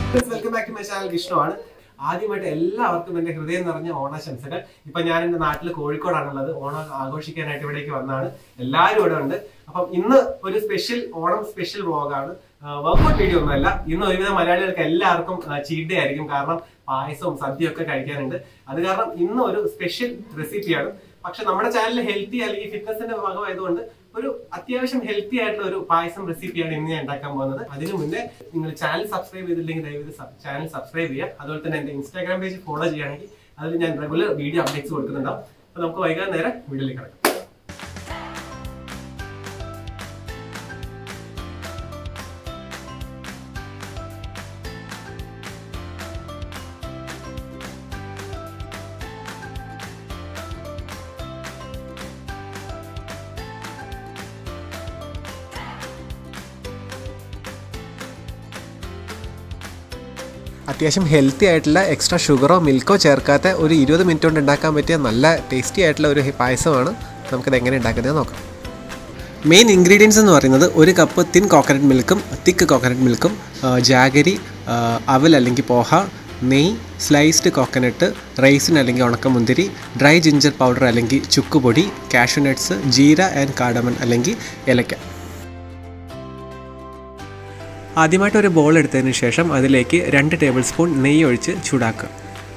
Welcome back to my channel വിഷ്ണുവാണ് ആദ്യമായിട്ട് എല്ലാവർക്കും എന്റെ ഹൃദയം നിറഞ്ഞ ഓണാശംസകൾ ഇപ്പൊ ഞാൻ എന്റെ നാട്ടിൽ കോഴിക്കോടാണുള്ളത് ഓണം ആഘോഷിക്കാനായിട്ട് ഇവിടേക്ക് വന്നതാണ് എല്ലാവരും ഇവിടെ ഉണ്ട് അപ്പം ഇന്ന് ഒരു സ്പെഷ്യൽ ഓണം സ്പെഷ്യൽ വ്ളോഗാണ് വർക്കൗട്ട് വീഡിയോ ഒന്നുമല്ല ഇന്ന് ഒരുവിധം മലയാളികൾക്ക് എല്ലാവർക്കും ചീറ്റ് ഡേ ആയിരിക്കും കാരണം പായസവും സദ്യയും ഒക്കെ കഴിക്കാനുണ്ട് അത് കാരണം ഇന്ന് ഒരു സ്പെഷ്യൽ റെസിപ്പിയാണ് പക്ഷെ നമ്മുടെ ചാനൽ ഹെൽത്തി അല്ലെങ്കിൽ ഫിറ്റ്നസിന്റെ ഭാഗമായതുകൊണ്ട് ഒരു അത്യാവശ്യം ഹെൽത്തി ആയിട്ടുള്ള ഒരു പായസം റെസിപ്പിയാണ് ഇന്ന് ഞാൻ ഉണ്ടാക്കാൻ പോകുന്നത് അതിനു മുന്നേ നിങ്ങൾ ചാനൽ സബ്സ്ക്രൈബ് ചെയ്തില്ലെങ്കിൽ ദയവ് ചാനൽ സബ്സ്ക്രൈബ് ചെയ്യുക അതുപോലെ തന്നെ എന്റെ ഇൻസ്റ്റാഗ്രാം പേജ് ഫോളോ ചെയ്യുകയാണെങ്കിൽ അതിൽ ഞാൻ റെഗുലർ വീഡിയോ അപ്ഡേറ്റ്സ് കൊടുക്കുന്നുണ്ടാവും അപ്പൊ നമുക്ക് വൈകാൻ നേരം വീഡിയോയിലേക്ക് കിടക്കാം അത്യാവശ്യം ഹെൽത്തി ആയിട്ടുള്ള എക്സ്ട്രാ ഷുഗറോ മിൽക്കോ ചേർക്കാത്ത ഒരു ഇരുപത് മിനിറ്റ് കൊണ്ട് ഉണ്ടാക്കാൻ പറ്റിയ നല്ല ടേസ്റ്റി ആയിട്ടുള്ള ഒരു പായസമാണ് നമുക്കത് എങ്ങനെ ഉണ്ടാക്കുന്നത് നോക്കാം മെയിൻ ഇൻഗ്രീഡിയൻസ് എന്ന് പറയുന്നത് ഒരു കപ്പ് തിൻ കോക്കനട്ട് മിൽക്കും തിക്ക് കോക്കനട്ട് മിൽക്കും ജാഗരി ആ, അവൽ അല്ലെങ്കിൽ പോഹ നെയ് സ്ലൈസ്ഡ് കോക്കനട്ട് റൈസിൻ അല്ലെങ്കിൽ ഉണക്കമുന്തിരി ഡ്രൈ ജിഞ്ചർ പൗഡർ അല്ലെങ്കിൽ ചുക്കുപൊടി cashew nuts jeera and cardamom അല്ലെങ്കിൽ ഏലക്ക ആദ്യമായിട്ട് ഒരു ബോൾ എടുത്തതിന് ശേഷം അതിലേക്ക് രണ്ട് ടേബിൾ സ്പൂൺ നെയ്യ് ഒഴിച്ച് ചൂടാക്കുക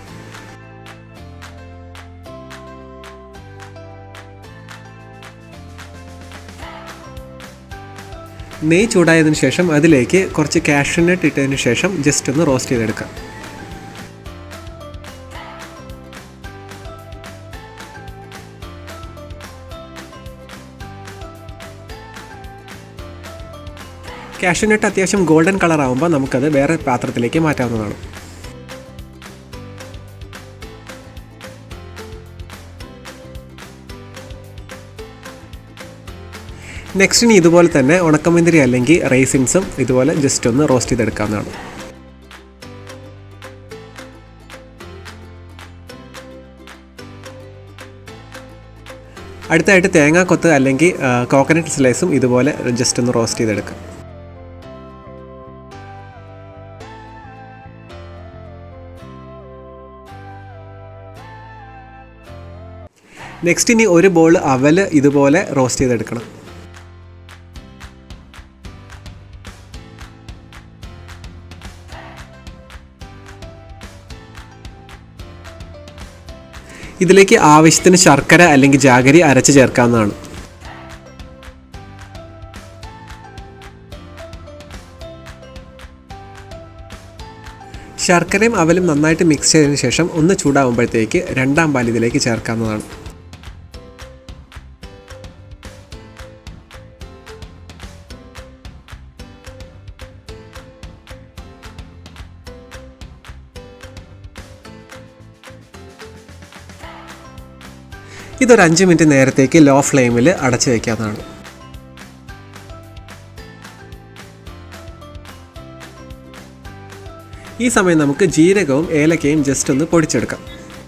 നെയ്യ് ചൂടായതിനു ശേഷം അതിലേക്ക് കുറച്ച് കാഷ്യൂനട്ട് ഇട്ടതിന് ശേഷം ജസ്റ്റ് ഒന്ന് റോസ്റ്റ് ചെയ്തെടുക്കാം കാഷ്യൂനട്ട് അത്യാവശ്യം ഗോൾഡൻ കളർ ആകുമ്പോൾ നമുക്കത് വേറെ പാത്രത്തിലേക്ക് മാറ്റാവുന്നതാണ് നെക്സ്റ്റ് ഇനി ഇതുപോലെ തന്നെ ഉണക്കമുന്തിരി അല്ലെങ്കിൽ റൈസിൻസും ഇതുപോലെ ജസ്റ്റ് ഒന്ന് റോസ്റ്റ് ചെയ്തെടുക്കാവുന്നതാണ് അടുത്തായിട്ട് തേങ്ങാക്കൊത്ത് അല്ലെങ്കിൽ കോക്കനട്ട് സ്ലൈസും ഇതുപോലെ ജസ്റ്റ് ഒന്ന് റോസ്റ്റ് ചെയ്തെടുക്കാം നെക്സ്റ്റ് ഇനി ഒരു ബോൾ അവൽ ഇതുപോലെ റോസ്റ്റ് ചെയ്തെടുക്കണം ഇതിലേക്ക് ആവശ്യത്തിന് ശർക്കര അല്ലെങ്കിൽ ജാഗരി അരച്ച് ചേർക്കാവുന്നതാണ് ശർക്കരയും അവലും നന്നായിട്ട് മിക്സ് ചെയ്തതിന് ശേഷം ഒന്ന് ചൂടാകുമ്പോഴത്തേക്ക് രണ്ടാം പാൽ ഇതിലേക്ക് ചേർക്കാവുന്നതാണ് ഇതൊരു അഞ്ച് മിനിറ്റ് നേരത്തേക്ക് ലോ ഫ്ലെയിമിൽ അടച്ചു വയ്ക്കാവുന്നതാണ് ഈ സമയം നമുക്ക് ജീരകവും ഏലക്കയും ജസ്റ്റ് ഒന്ന് പൊടിച്ചെടുക്കാം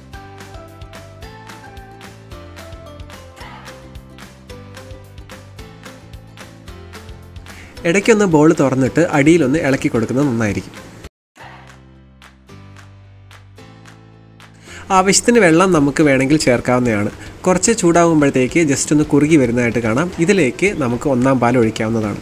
ഇടയ്ക്കൊന്ന് ബോൾ തുറന്നിട്ട് അടിയിലൊന്ന് ഇളക്കി കൊടുക്കുന്നത് നന്നായിരിക്കും ആവശ്യത്തിന് വെള്ളം നമുക്ക് വേണമെങ്കിൽ ചേർക്കാവുന്നതാണ് കുറച്ച് ചൂടാകുമ്പോഴത്തേക്ക് ജസ്റ്റ് ഒന്ന് കുറുകി വരുന്നതായിട്ട് കാണാം ഇതിലേക്ക് നമുക്ക് ഒന്നാം പാൽ ഒഴിക്കാവുന്നതാണ്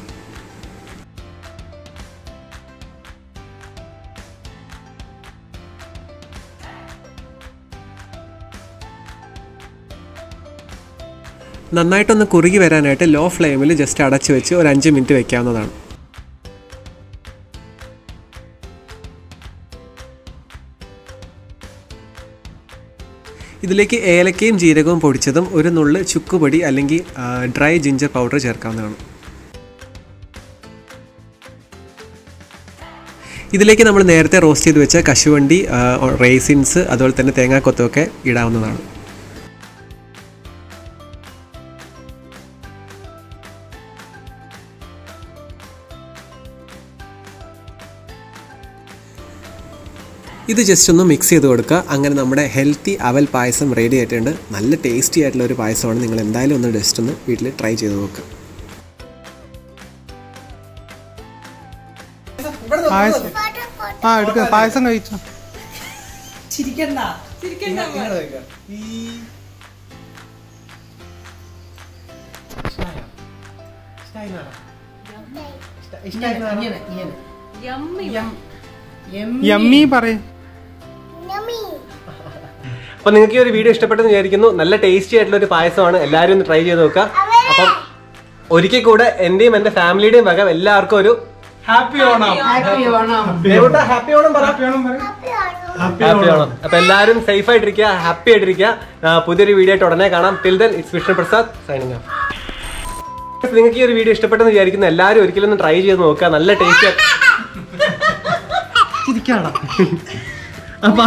നന്നായിട്ടൊന്ന് കുറുകി വരാനായിട്ട് ലോ ഫ്ലെയിമിൽ ജസ്റ്റ് അടച്ചു വെച്ച് ഒരു അഞ്ച് മിനിറ്റ് വെക്കാവുന്നതാണ് ഇതിലേക്ക് ഏലക്കയും ജീരകവും പൊടിച്ചതും ഒരു നുള്ള് ചുക്കുപൊടി അല്ലെങ്കിൽ ആ, ഡ്രൈ ജിഞ്ചർ പൗഡർ ചേർക്കാവുന്നതാണ് ഇതിലേക്ക് നമ്മൾ നേരത്തെ റോസ്റ്റ് ചെയ്ത് വെച്ച കശുവണ്ടി ആ, റേസിൻസ് അതുപോലെ തന്നെ തേങ്ങാക്കൊത്തൊക്കെ ഇടാവുന്നതാണ് ഇത് ജസ്റ്റ് ഒന്ന് മിക്സ് ചെയ്ത് കൊടുക്കുക അങ്ങനെ നമ്മുടെ ഹെൽത്തി അവൽ പായസം റെഡി ആയിട്ടുണ്ട് നല്ല ടേസ്റ്റി ആയിട്ടുള്ള ഒരു പായസമാണ് നിങ്ങൾ എന്തായാലും ഒന്ന് ജസ്റ്റ് ഒന്ന് വീട്ടിൽ ട്രൈ ചെയ്ത് നോക്കുക പായസം ആ എടുക്ക പായസം കഴിച്ചോ ചിരിക്കണ്ട ഇങ്ങനെ കഴിക്കാം. ഈ ഇഷ്ടായോ? ഇഷ്ടായിന്നാണോ? ഇഷ്ട- ഇഷ്ടായിന്നാണോ? ഇങ്ങനെ ഇങ്ങനെ യമ്മി യമ്മി പറയും അപ്പൊ നിങ്ങൾക്ക് ഈ ഒരു വീഡിയോ ഇഷ്ടപ്പെട്ടെന്ന് വിചാരിക്കുന്നു നല്ല ടേസ്റ്റി ആയിട്ടുള്ള ഒരു പായസമാണ് എല്ലാവരും ഒന്ന് ട്രൈ ചെയ്ത് നോക്കുക അപ്പം ഒരിക്കൽ കൂടെ എന്റെയും എന്റെ ഫാമിലിയുടെയും വക എല്ലാവർക്കും ഒരു happy Onam happy Onam happy Onam പറ ഹാപ്പി ഓണം അപ്പൊ എല്ലാവരും സേഫ് ആയിട്ടിരിക്കുക ഹാപ്പി ആയിട്ടിരിക്കുക ആ, പുതിയൊരു വീഡിയോ ആയിട്ട് ഉടനെ കാണാം till then it's Vishnu Prasad signing off നിങ്ങൾക്ക് ഈ ഒരു വീഡിയോ ഇഷ്ടപ്പെട്ടെന്ന് വിചാരിക്കുന്നു എല്ലാവരും ഒരിക്കലും ഒന്ന് ട്രൈ ചെയ്ത് നോക്കുക നല്ല ടേസ്റ്റ് ചിരിക്കണം അപ്പൊ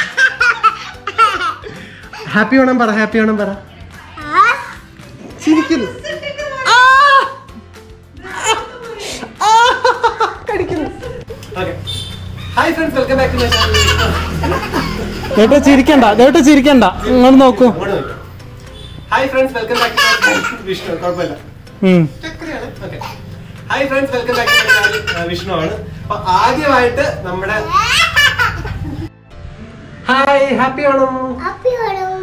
ഹാപ്പി ഓണം പറ ഹാപ്പി ഓണം പറ ചിരിക്കുന്നു hi friends welcome back to my channel ദേട്ടോ ചിരിക്കണ്ട ദേട്ടോ ചിരിക്കണ്ട ഇങ്ങോട്ട് നോക്കൂ hi friends welcome back to Vishnu കുഴപ്പമില്ല ഉം. Hi friends welcome back to channel Vishnu ആണ് അപ്പൊ ആദ്യമായിട്ട് നമ്മുടെ hi happy Onam Happy Autumn.